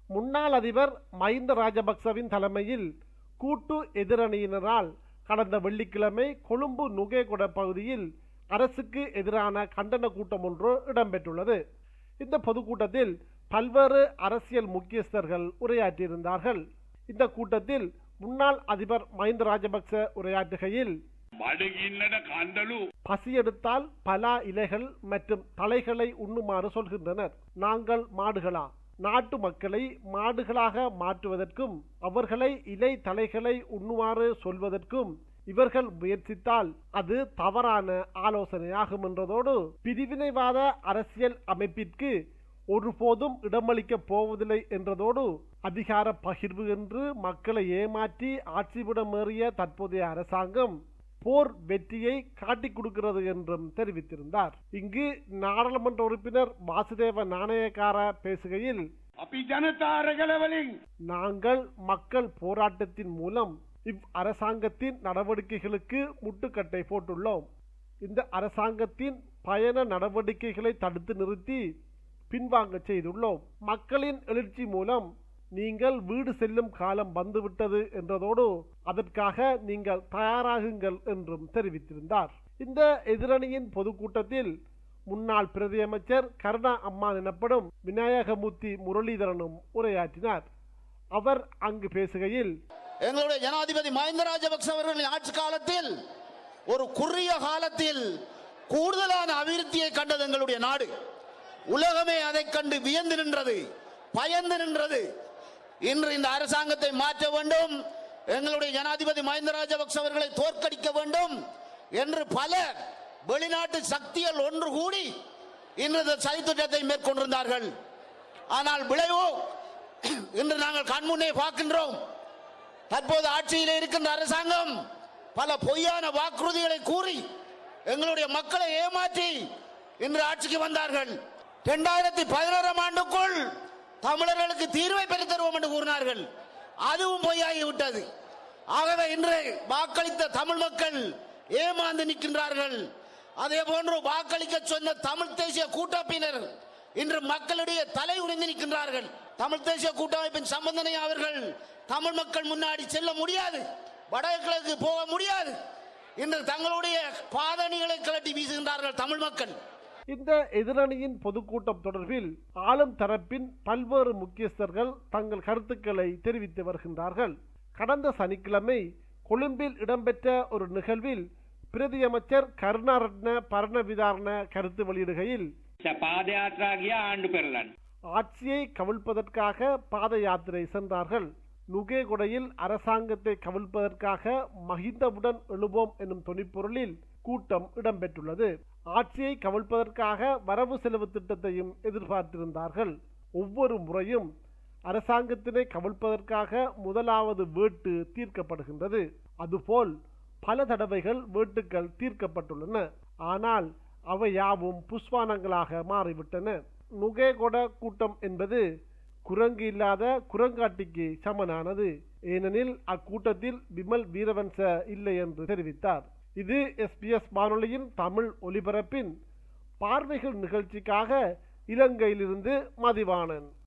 முன்னாள் அதிபர் மஹிந்த ராஜபக்சவின் தலைமையில் கூட்டு எதிரணியினரால் கடந்த வெள்ளிக்கிழமை கொழும்பு நுகேகுட பகுதியில் அரசுக்கு எதிரான கண்டன கூட்டம் ஒன்று இடம்பெற்றுள்ளது இந்த பொதுக்கூட்டத்தில் பல்வேறு அரசியல் முக்கியஸ்தர்கள் உரையாற்றியிருந்தார்கள் இந்த கூட்டத்தில் முன்னாள் அதிபர் மஹிந்த ராஜபக்ச உரையாற்றுகையில் බඩගින්නට කණ්ඩලු பசியெடுத்தால் பலா இலைகள் மற்றும் தலைகளை உண்ணுமாறு சொல்கின்றனர் நாங்கள் மாடுகளா நாட்டு மக்களை மாடுகளாக மாற்றுவதற்கும் அவர்களை இலை தலைகளை உண்ணுமாறு சொல்வதற்கும் இவர்கள் முயற்சித்தால் அது தவறான ஆலோசனையாகும் என்றதோடு பிரிவினைவாத அரசியல் அமைப்பிற்கு ஒருபோதும் இடமளிக்கப் போவதில்லை என்றதோடு அதிகார பகிர்வு என்று மக்களை ஏமாற்றி ஆட்சிவிடமேறிய தற்போதைய அரசாங்கம் போர் வெற்றியை காட்டிக் கொடுக்கிறது என்றும் தெரிவித்திருந்தார் இங்கு நாடாளுமன்ற உறுப்பினர் வாசுதேவ நாணயக்கார பேசுகையில் අපි ජනතාරගලවලින් நாங்கள் மக்கள் போராட்டத்தின் மூலம் இவ் அரசாங்கத்தின் நடவடிக்கைகளுக்கு முட்டுக்கட்டை போட்டுள்ளோம் இந்த அரசாங்கத்தின் பயண நடவடிக்கைகளை தடுத்து நிறுத்தி பின்வாங்க செய்துள்ளோம் மக்களின் எழுச்சி மூலம் நீங்கள் வீடு செல்லும் காலம் வந்துவிட்டது என்றதோடு அதற்காக நீங்கள் தயாராகுங்கள் என்றும் தெரிவித்திருந்தார் இந்த எதிரணியின் பொதுக்கூட்டத்தில் முன்னாள் பிரதியமைச்சர் கருணா அம்மான் எனப்படும் விநாயகமூர்த்தி முரளிதரனும் உரையாற்றினார் அவர் அங்கு பேசுகையில் எங்களுடைய ஜனாதிபதி மஹிந்த ராஜபக்ச அவர்களின் ஆட்சி காலத்தில் ஒரு குறுகிய காலத்தில் கூடுதலான அபிவிருத்தியை கண்டது எங்களுடைய நாடு உலகமே அதைக் கண்டு வியந்து நின்றது பயந்து நின்றது இன்று இந்த அரசாங்கத்தை மாற்ற வேண்டும் எங்களுடைய ஜனாதிபதி மஹிந்த ராஜபக்ச அவர்களை தோற்கடிக்க வேண்டும் என்று பல வெளிநாட்டு சக்திகள் ஒன்று கூடி இன்று இந்த சதித்திட்டத்தை மேற்கொண்டிருந்தார்கள் ஆனால் விளைவு இன்று நாங்கள் கண்முன்னே பார்க்கின்றோம் தற்போது ஆட்சியில் இருக்கின்ற அரசாங்கம் பல பொய்யான வாக்குறுதிகளை கூறி எங்களுடைய மக்களை ஏமாற்றி இன்று ஆட்சிக்கு வந்தார்கள் இரண்டாயிரத்தி பதினோராம் ஆண்டுக்குள் தமிழர்களுக்கு தீர்வை பெற்றுத் தருவோம் என்று கூறினார்கள் அதுவும் பொய்யாகிவிட்டது ஆகவே இன்று வாக்களித்த தமிழ் மக்கள் ஏமாந்து நிற்கின்றார்கள் அதே போன்று வாக்களிக்க சொன்ன தமிழ் தேசிய கூட்டமைப்பினர் இன்று மக்களுடைய தலை உடைந்து நிற்கின்றார்கள் தமிழ் தேசிய கூட்டமைப்பின் சம்பந்தனை அவர்கள் தமிழ் மக்கள் முன்னாடி செல்ல முடியாது வடகிழக்கு போக முடியாது இன்று தங்களுடைய பாதணிகளை கலட்டி வீசுகின்றார்கள் தமிழ் மக்கள் இந்த எதிரணியின் பொதுக்கூட்டம் தொடர்பில் ஆளும் தரப்பின் பல்வேறு முக்கியஸ்தர்கள் தங்கள் கருத்துக்களை தெரிவித்து வருகின்றார்கள் கடந்த சனிக்கிழமை கொழும்பில் இடம்பெற்ற ஒரு நிகழ்வில் பிரதியமைச்சர் கருணாரட்ன பரணவிதாரண கருத்து வெளியிடுகையில் පාදයාත්‍රා ගිය ආණ්ඩු පෙරලන්න. ஆட்சியை கவிழ்ப்பதற்காக பாத யாத்திரை சென்றார்கள் நுகேகுடையில் அரசாங்கத்தை கவிழ்ப்பதற்காக மஹிந்தவுடன் எழுவோம் எனும் தொனிப்பொருளில் கூட்டம் இடம்பெற்றுள்ளது ஆட்சியை கவிழ்ப்பதற்காக வரவு செலவு திட்டத்தையும் எதிர்பார்த்திருந்தார்கள் ஒவ்வொரு முறையும் அரசாங்கத்தினை கவிழ்ப்பதற்காக முதலாவது வேட்டு தீர்க்கப்படுகின்றது அதுபோல் பல தடவைகள் வேட்டுக்கள் தீர்க்கப்பட்டுள்ளன ஆனால் அவை யாவும் புஷ்வானங்களாக மாறிவிட்டன நுகேகொட கூட்டம் என்பது குரங்கு இல்லாத குரங்காட்டிக்கு சமனானது ஏனெனில் அக்கூட்டத்தில் விமல் வீரவன்ச இல்லை என்று தெரிவித்தார் இது எஸ்பிஎஸ் வானொலியின் தமிழ் ஒலிபரப்பின் பார்வைகள் நிகழ்ச்சிக்காக இலங்கையிலிருந்து மதிவாணன்